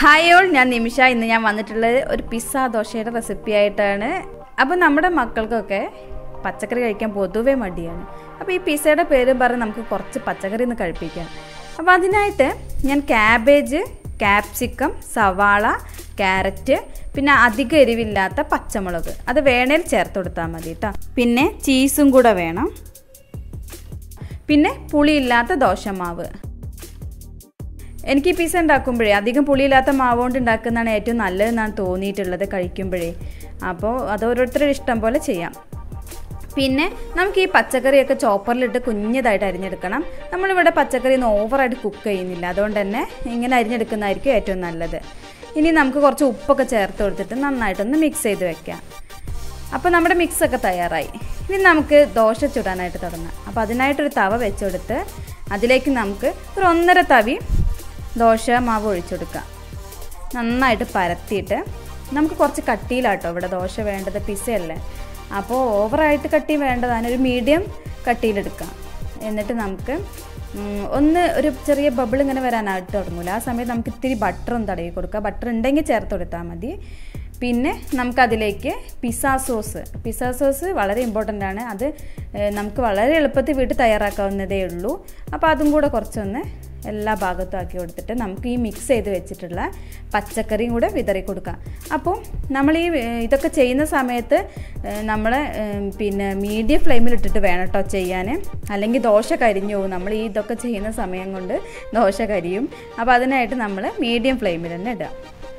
hi all ഞാൻ നിമിഷ ഇന്ന് ഞാൻ വന്നിട്ടുള്ളത് ഒരു പിസ്സ ദോശയുടെ റെസിപ്പി ആയിട്ടാണ് അപ്പോൾ നമ്മുടെ മക്കൾക്കൊക്കെ പച്ചക്കറി കഴിക്കാൻ പൊതുവേ മടിയാണ് അപ്പോൾ ഈ പിസ്സയുടെ പേരും പറഞ്ഞ് നമുക്ക് കുറച്ച് പച്ചക്കറി ഒന്ന് കഴിപ്പിക്കാം അപ്പോൾ അതിനായിട്ട് ഞാൻ ക്യാബേജ് ക്യാപ്സിക്കം സവാള ക്യാരറ്റ് പിന്നെ അധികം എരിവില്ലാത്ത പച്ചമുളക് അത് വേണേൽ ചേർത്ത് കൊടുത്താൽ മതി കേട്ടോ പിന്നെ ചീസും കൂടെ വേണം പിന്നെ പുളിയില്ലാത്ത ദോശമാവ് എനിക്ക് ഈ പിസ്സ ഉണ്ടാക്കുമ്പോഴേ അധികം പുളിയില്ലാത്ത മാവ് കൊണ്ട് ഉണ്ടാക്കുന്നതാണ് ഏറ്റവും നല്ലതെന്നാണ് തോന്നിയിട്ടുള്ളത് കഴിക്കുമ്പോഴേ അപ്പോൾ അത് ഓരോരുത്തരുടെ ഇഷ്ടം പോലെ ചെയ്യാം പിന്നെ നമുക്ക് ഈ പച്ചക്കറിയൊക്കെ ചോപ്പറിലിട്ട് കുഞ്ഞതായിട്ട് അരിഞ്ഞെടുക്കണം നമ്മളിവിടെ പച്ചക്കറി ഒന്നും ഓവറായിട്ട് കുക്ക് ചെയ്യുന്നില്ല അതുകൊണ്ട് തന്നെ ഇങ്ങനെ അരിഞ്ഞെടുക്കുന്നതായിരിക്കും ഏറ്റവും നല്ലത് ഇനി നമുക്ക് കുറച്ച് ഉപ്പൊക്കെ ചേർത്ത് കൊടുത്തിട്ട് നന്നായിട്ടൊന്ന് മിക്സ് ചെയ്ത് വെക്കാം അപ്പോൾ നമ്മുടെ മിക്സൊക്കെ തയ്യാറായി ഇനി നമുക്ക് ദോശ ചുടാനായിട്ട് തുടങ്ങാം അപ്പോൾ അതിനായിട്ടൊരു തവ വെച്ചെടുത്ത് അതിലേക്ക് നമുക്ക് ഒരു ഒന്നര തവി ദോശ മാവ് ഒഴിച്ചു കൊടുക്കാം നന്നായിട്ട് പരത്തിയിട്ട് നമുക്ക് കുറച്ച് കട്ടിയിലാട്ടോ ഇവിടെ ദോശ വേണ്ടത് പിസയല്ലേ അപ്പോൾ ഓവറായിട്ട് കട്ടി വേണ്ടതാണ് ഒരു മീഡിയം കട്ടിയിലെടുക്കാം എന്നിട്ട് നമുക്ക് ഒന്ന് ഒരു ചെറിയ ബബിൾ ഇങ്ങനെ വരാനായിട്ട് തുടങ്ങില്ല ആ സമയത്ത് നമുക്ക് ഇത്തിരി ബട്ടർ ഒന്ന് തടവി കൊടുക്കുക ബട്ടർ ഉണ്ടെങ്കിൽ ചേർത്ത് കൊടുത്താൽ മതി പിന്നെ നമുക്കതിലേക്ക് പിസ്സ സോസ് പിസ്സ സോസ് വളരെ ഇമ്പോർട്ടൻ്റ് ആണ് അത് നമുക്ക് വളരെ എളുപ്പത്തിൽ വീട്ടിൽ തയ്യാറാക്കാവുന്നതേ ഉള്ളൂ അപ്പോൾ അതും കൂടെ കുറച്ചൊന്ന് എല്ലാ ഭാഗത്തും ആക്കി കൊടുത്തിട്ട് നമുക്ക് ഈ മിക്സ് ചെയ്ത് വെച്ചിട്ടുള്ള പച്ചക്കറിയും കൂടെ വിതറി കൊടുക്കാം അപ്പോൾ നമ്മൾ ഈ ഇതൊക്കെ ചെയ്യുന്ന സമയത്ത് നമ്മൾ പിന്നെ മീഡിയം ഫ്ലെയിമിൽ ഇട്ടിട്ട് വേണം കേട്ടോ ചെയ്യാൻ അല്ലെങ്കിൽ ദോശ കരിഞ്ഞു പോകും നമ്മൾ ഈ ഇതൊക്കെ ചെയ്യുന്ന സമയം കൊണ്ട് ദോശ കരിയും അപ്പോൾ അതിനായിട്ട് നമ്മൾ മീഡിയം ഫ്ലെയിമിൽ തന്നെ ഇടുക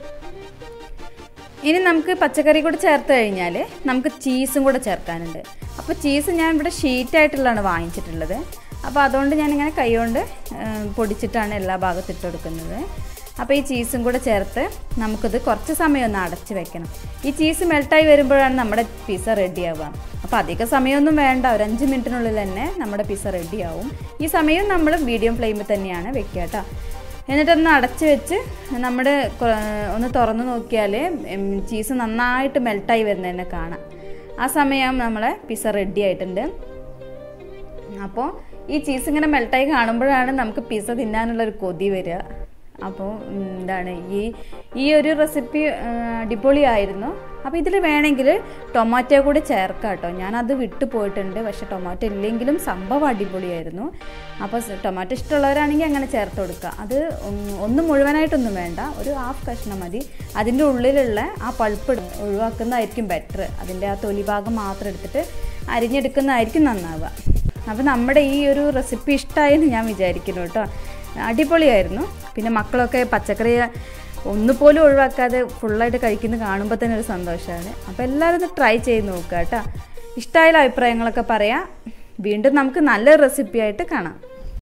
ഇനി നമുക്ക് പച്ചക്കറി കൂടെ ചേർത്ത് കഴിഞ്ഞാൽ നമുക്ക് ചീസും കൂടെ ചേർക്കാനുണ്ട് അപ്പോൾ ചീസ് ഞാൻ ഇവിടെ ഷീറ്റായിട്ടുള്ളതാണ് വാങ്ങിച്ചിട്ടുള്ളത് അപ്പോൾ അതുകൊണ്ട് ഞാനിങ്ങനെ കൈകൊണ്ട് പൊടിച്ചിട്ടാണ് എല്ലാ ഭാഗത്തും ഇട്ട് കൊടുക്കുന്നത് അപ്പോൾ ഈ ചീസും കൂടെ ചേർത്ത് നമുക്കിത് കുറച്ച് സമയം ഒന്ന് അടച്ച് വെക്കണം ഈ ചീസ് മെൽട്ടായി വരുമ്പോഴാണ് നമ്മുടെ പിസ്സ റെഡി ആവുക അപ്പോൾ അധിക സമയമൊന്നും വേണ്ട ഒരു അഞ്ച് മിനിറ്റിനുള്ളിൽ തന്നെ നമ്മുടെ പിസ്സ റെഡി ആവും ഈ സമയം നമ്മൾ മീഡിയം ഫ്ലെയിമിൽ തന്നെയാണ് വെക്കുക കേട്ടോ എന്നിട്ടൊന്ന് അടച്ച് വെച്ച് നമ്മുടെ ഒന്ന് തുറന്ന് നോക്കിയാൽ ചീസ് നന്നായിട്ട് മെൽട്ടായി വരുന്നതന്നെ കാണാം ആ സമയം നമ്മളെ പിസ്സ റെഡി ആയിട്ടുണ്ട് അപ്പോൾ ഈ ചീസ് ഇങ്ങനെ മെൽട്ടായി കാണുമ്പോഴാണ് നമുക്ക് പിസ്സ തിന്നാനുള്ളൊരു കൊതി വരിക അപ്പോൾ എന്താണ് ഈ ഈ ഒരു റെസിപ്പി അടിപൊളിയായിരുന്നു അപ്പോൾ ഇതിൽ വേണമെങ്കിൽ ടൊമാറ്റോ കൂടി ചേർക്കാം കേട്ടോ ഞാനത് വിട്ടു പോയിട്ടുണ്ട് പക്ഷേ ടൊമാറ്റോ ഇല്ലെങ്കിലും സംഭവം അടിപൊളിയായിരുന്നു അപ്പോൾ ടൊമാറ്റോ ഇഷ്ടമുള്ളവരാണെങ്കിൽ അങ്ങനെ ചേർത്ത് കൊടുക്കുക അത് ഒന്ന് മുഴുവനായിട്ടൊന്നും വേണ്ട ഒരു ഹാഫ് കഷ്ണം മതി അതിൻ്റെ ഉള്ളിലുള്ള ആ പൾപ്പ് ഒഴിവാക്കുന്നതായിരിക്കും ബെറ്റർ അതിൻ്റെ ആ തൊലി ഭാഗം മാത്രം എടുത്തിട്ട് അരിഞ്ഞെടുക്കുന്നതായിരിക്കും നന്നാവുക അപ്പോൾ നമ്മുടെ ഈ ഒരു റെസിപ്പി ഇഷ്ടമായെന്ന് ഞാൻ വിചാരിക്കുന്നു കേട്ടോ അടിപൊളിയായിരുന്നു പിന്നെ മക്കളൊക്കെ പച്ചക്കറി ഒന്നുപോലും ഒഴിവാക്കാതെ ഫുള്ളായിട്ട് കഴിക്കുന്നത് കാണുമ്പോൾ തന്നെ ഒരു സന്തോഷമാണ് അപ്പോൾ എല്ലാവരും ഒന്ന് ട്രൈ ചെയ്ത് നോക്കുക കേട്ടോ ഇഷ്ടമായാലും അഭിപ്രായങ്ങളൊക്കെ പറയാം വീണ്ടും നമുക്ക് നല്ലൊരു റെസിപ്പി ആയിട്ട് കാണാം